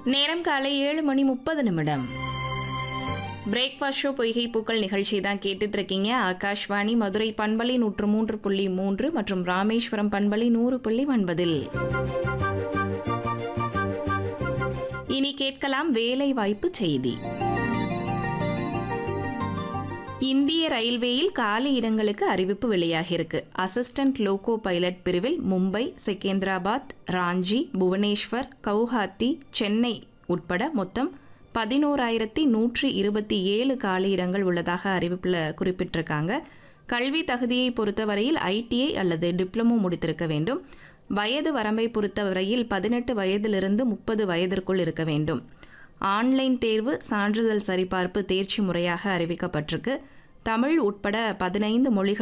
நேரம் காலை ஏழு மணி முப்பது நிமிடம் பிரேக்ஃபாஸ்ட் ஷோ பொய்கை பூக்கள் நிகழ்ச்சி தான் கேட்டுட்டு இருக்கீங்க ஆகாஷ்வாணி மதுரை பண்பலை நூற்று மூன்று புள்ளி மூன்று மற்றும் ராமேஸ்வரம் பண்பலை நூறு புள்ளி ஒன்பதில் இனி கேட்கலாம் வேலை வாய்ப்பு செய்தி இந்திய ரயில்வேயில் காலி இடங்களுக்கு அறிவிப்பு வெளியாகியிருக்கு அசிஸ்டன்ட் லோகோ பைலட் பிரிவில் மும்பை செகேந்திராபாத் ராஞ்சி புவனேஸ்வர் கவுஹாத்தி சென்னை உட்பட மொத்தம் பதினோராயிரத்தி நூற்றி இருபத்தி ஏழு காலி இடங்கள் உள்ளதாக அறிவிப்பில் குறிப்பிட்டிருக்காங்க கல்வி தகுதியை பொறுத்தவரையில் ஐடிஐ அல்லது டிப்ளமோ முடித்திருக்க வேண்டும் வயது வரம்பை பொறுத்தவரையில் பதினெட்டு வயதிலிருந்து முப்பது வயதிற்குள் இருக்க வேண்டும் ஆன்லைன் தேர்வு சான்றிதழ் சரிபார்ப்பு தேர்ச்சி முறையாக அறிவிக்கப்பட்டிருக்கு தமிழ் உட்பட பதினைந்து மொழிகள்